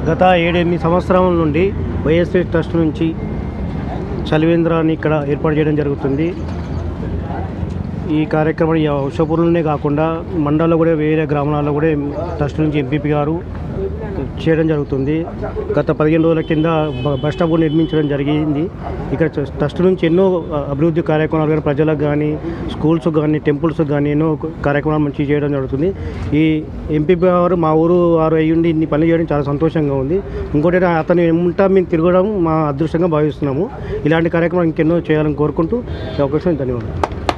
గత ఏడెనిమిది సంవత్సరాల నుండి వైఎస్ఆర్ ట్రస్ట్ నుంచి చలివేంద్రాన్ని ఇక్కడ ఏర్పాటు చేయడం జరుగుతుంది ఈ కార్యక్రమం ఈ ఉషపూర్లోనే కాకుండా మండలంలో కూడా వేరే గ్రామాలలో కూడా ట్రస్ట్ నుంచి ఎంపీపీ గారు చేయడం జరుగుతుంది గత పదిహేను రోజుల కింద బ- బస్ స్టాప్ కూడా నిర్మించడం జరిగింది ఇక్కడ ట్రస్ట్- ట్రస్ట్ నుంచి ఎన్నో అ- అభివృద్ధి కార్యక్రమాలు కానీ ప్రజలకు కానీ స్కూల్స్ కానీ టెంపుల్స్ కానీ ఎన్నో కార్యక్రమాలు మంచి చేయడం జరుగుతుంది ఈ ఎంపీపీ గారు మా ఊరు వారు అయ్యుండి ఇన్ని పనులు చేయడం చాలా సంతోషంగా ఉంది ఇంకోటి అతను ఏముంటా మేము తిరగడం మా అదృష్టంగా భావిస్తున్నాము ఇలాంటి కార్యక్రమాలు ఇంకెన్నో చేయాలని కోరుకుంటూ ఈ అవకాశం ధన్యవాదాలు